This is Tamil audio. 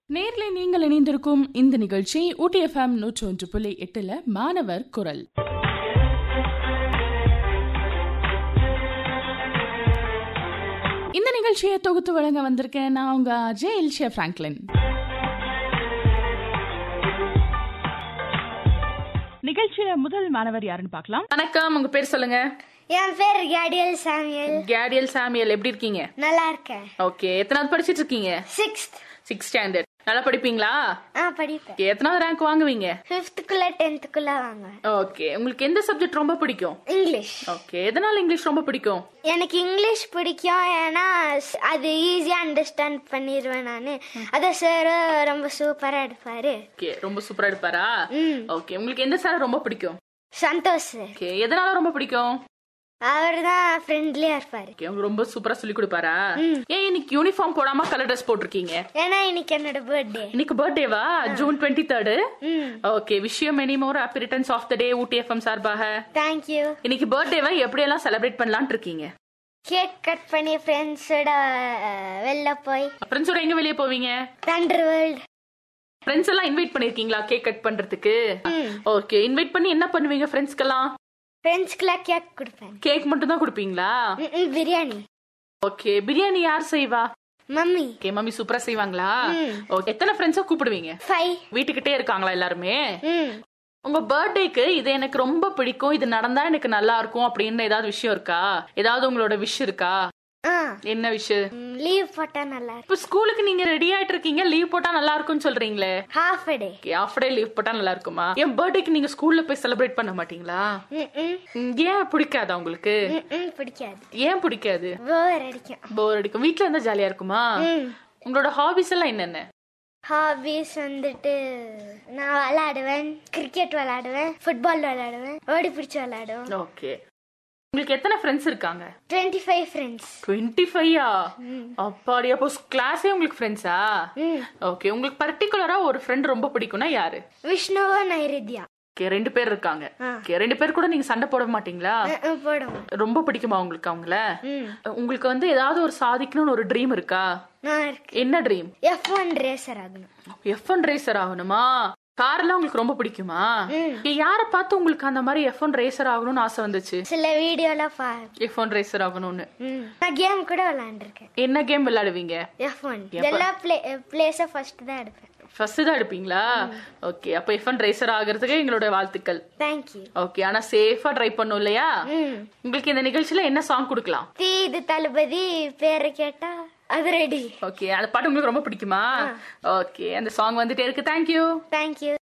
நேர்ல நீங்கள் இணைந்திருக்கும் இந்த நிகழ்ச்சி ஊட்டி எஃப்எம் நூற்றி ஒன்று புள்ளி எட்டுல மாணவர் குரல் இந்த நிகழ்ச்சியை தொகுத்து வழங்க வந்திருக்கேன் நான் உங்க ஜே எல்ஷியா பிராங்க்லின் நிகழ்ச்சியில முதல் மாணவர் யாருன்னு பார்க்கலாம் வணக்கம் உங்க பேர் சொல்லுங்க என் பேர் கேடியல் சாமியல் கேடியல் சாமியல் எப்படி இருக்கீங்க நல்லா இருக்கேன் ஓகே எத்தனாவது படிச்சிட்டு இருக்கீங்க சிக்ஸ்த் சிக்ஸ் ஸ்டாண்டர்ட் நல்லா படிப்பீங்களா ஆ படிப்பேன் Okay, எத்தனாவது ரேங்க் வாங்குவீங்க ஃபிஃப்த்துக்குள்ள டென்த்துக்குள்ள வாங்க ஓகே உங்களுக்கு எந்த சப்ஜெக்ட் ரொம்ப பிடிக்கும் இங்கிலீஷ் ஓகே எதனால இங்கிலீஷ் ரொம்ப பிடிக்கும் எனக்கு இங்கிலீஷ் பிடிக்கும் ஏன்னா ஸ்- அது ஈஸியா அண்டர்ஸ்டாண்ட் பண்ணிடுவேன் நான் அத சார் ரொம்ப சூப்பரா எடுப்பாரு ஓகே ரொம்ப சூப்பரா எடுப்பாரா ம் ஓகே உங்களுக்கு எந்த சார் ரொம்ப பிடிக்கும் சந்தோஷ் சார் ஓகே எதனால ரொம்ப பிடிக்கும் அவர் தான் ஃப்ரெண்ட்லியா இருப்பாரு ஓகே உங்களுக்கு ரொம்ப சூப்பரா சொல்லி கொடுப்பாரா ம். ஏன் இன்னைக்கு யூனிஃபார்ம் போடாம கலர் ட்ரெஸ் போட்டிருக்கீங்க ஏன்னா இன்னைக்கு என்னோட பர்த்டே இன்னைக்கு பர்த்டேவா ஜூன் டுவெண்ட்டி தேர்டு ம் ஓகே விஷயம் many more happy returns of the day Ooty FM சார்பாக தேங்க்யூ இன்னைக்கு பர்த்டேவை எப்படியெல்லாம் செலிப்ரேட் பண்ணலாம்னு இருக்கீங்க கேக் கட் பண்ணி ஃப்ரெண்ட்ஸோட வெளில போய் ஃப்ரெண்ட்ஸோட எங்க வெளியே போவீங்க தண்டர் வேர்ல்ட் ஃப்ரெண்ட்ஸ் எல்லாம் இன்வைட் பண்ணிருக்கீங்களா கேக் கட் பண்றதுக்கு ம் ஓகே இன்வைட் பண்ணி என்ன பண்ணுவீங்க ஃப்ரெண்ட்ஸ்க்கெல்லாம் ஃப்ரெண்ட்ஸ்க்குலாம் கேக் கொடுப்பேன் கேக் மட்டும் தான் கொடுப்பீங்களா ம், ம், பிரியாணி ஓகே பிரியாணி யார் செய்வா மம்மி ஓகே மம்மி சூப்பரா செய்வாங்களா ம். ஓகே எத்தனை ஃப்ரெண்ட்ஸா கூப்பிடுவீங்க ஃபைவ் வீட்டுக்கிட்டே இருக்காங்களா எல்லாருமே ம் உங்க பர்த்டேக்கு இது எனக்கு ரொம்ப பிடிக்கும் இது நடந்தா எனக்கு நல்லா இருக்கும் அப்படின்னு ஏதாவது விஷயம் இருக்கா ஏதாவது உங்களோட விஷ் இருக்கா ஆ என்ன விஷ் லீவ் போட்டா நல்லா இருக்கும் இப்ப ஸ்கூலுக்கு நீங்க ரெடி ஆயிட்டு இருக்கீங்க லீவ் போட்டா நல்லா இருக்கும்னு சொல்றீங்களே half day off day leave போட்டா நல்லா இருக்குமா என் பர்த்டேக்கு நீங்க ஸ்கூல்ல போய் செலிப்ரேட் பண்ண மாட்டீங்களா ம் ம் ம், ஏன் பிடிக்காதா உங்களுக்கு ம், ம் பிடிக்காது ஏன் பிடிக்காது போர் அடிக்கும் போர் அடிக்கும் வீட்ல இருந்தா ஜாலியா இருக்குமா ம் உங்களோட ஹாபிஸ் எல்லாம் என்னென்ன ஹாபிஸ் வந்துட்டு நான் விளையாடுவேன் கிரிக்கெட் விளையாடுவேன் ஃபுட்பால் விளையாடுவேன் ஓடி பிடிச்சி விளையாடுவேன் ஓகே உங்களுக்கு எத்தனை ஃப்ரெண்ட்ஸ் இருக்காங்க டுவெண்ட்டி ஃபைவ் ஃப்ரெண்ட்ஸ் டுவெண்ட்டி ஃபைவா அப்பாடி அப்போ கிளாஸே உங்களுக்கு ஃப்ரெண்ட்ஸா ம் ஓகே உங்களுக்கு பர்டிகுலரா ஒரு ஃப்ரெண்ட் ரொம்ப பிடிக்கும்னா யாரு விஷ்ணுவா நைருத்யா ஓகே ரெண்டு பேர் இருக்காங்க ஆ. ஓகே ரெண்டு பேர் கூட நீங்க சண்டை போட மாட்டீங்களா ம், ம், போடுவோம் ரொம்ப பிடிக்குமா உங்களுக்கு அவங்கள ம் உங்களுக்கு வந்து ஏதாவது ஒரு சாதிக்கணும்னு ஒரு ட்ரீம் இருக்கா நான் இருக்கு என்ன ட்ரீம் எஃப் ஒன் ரேசர் ஆகணும் எஃப் ஒன் ரேசர் ஆகணுமா கார் எல்லாம் உங்களுக்கு ரொம்ப பிடிக்குமா ம். ஓகே, யாரை பார்த்து உங்களுக்கு அந்த மாதிரி எஃப் ஒன் ரேசர் ஆகணும்னு ஆசை வந்துச்சு சில வீடியோல பா எஃப் ஒன் ரேசர் ஆகணும்னு ம் நான் கேம் கூட விளையாண்டுருக்கேன் என்ன கேம் விளையாடுவீங்க எஃப் ஒன் எல்லா பிளே பிளேஸை ஃபர்ஸ்ட் தான் எடுப்பேன் ஃபர்ஸ்ட் தான் எடுப்பீங்களா ஓகே அப்ப எஃப் ஒன் ரேசர் ஆகிறதுக்கு எங்களோட வாழ்த்துக்கள் தேங்க்யூ ஓகே ஆனா சேஃபா ட்ரை பண்ணும் இல்லையா ம் உங்களுக்கு இந்த நிகழ்ச்சியில என்ன சாங் கொடுக்கலாம் தீ இது தளபதி பேரை கேட்டா அது ரெடி ஓகே அந்த பாட்டு உங்களுக்கு ரொம்ப பிடிக்குமா ஓகே அந்த சாங் வந்துட்டே இருக்கு தேங்க்யூ தேங்க்யூ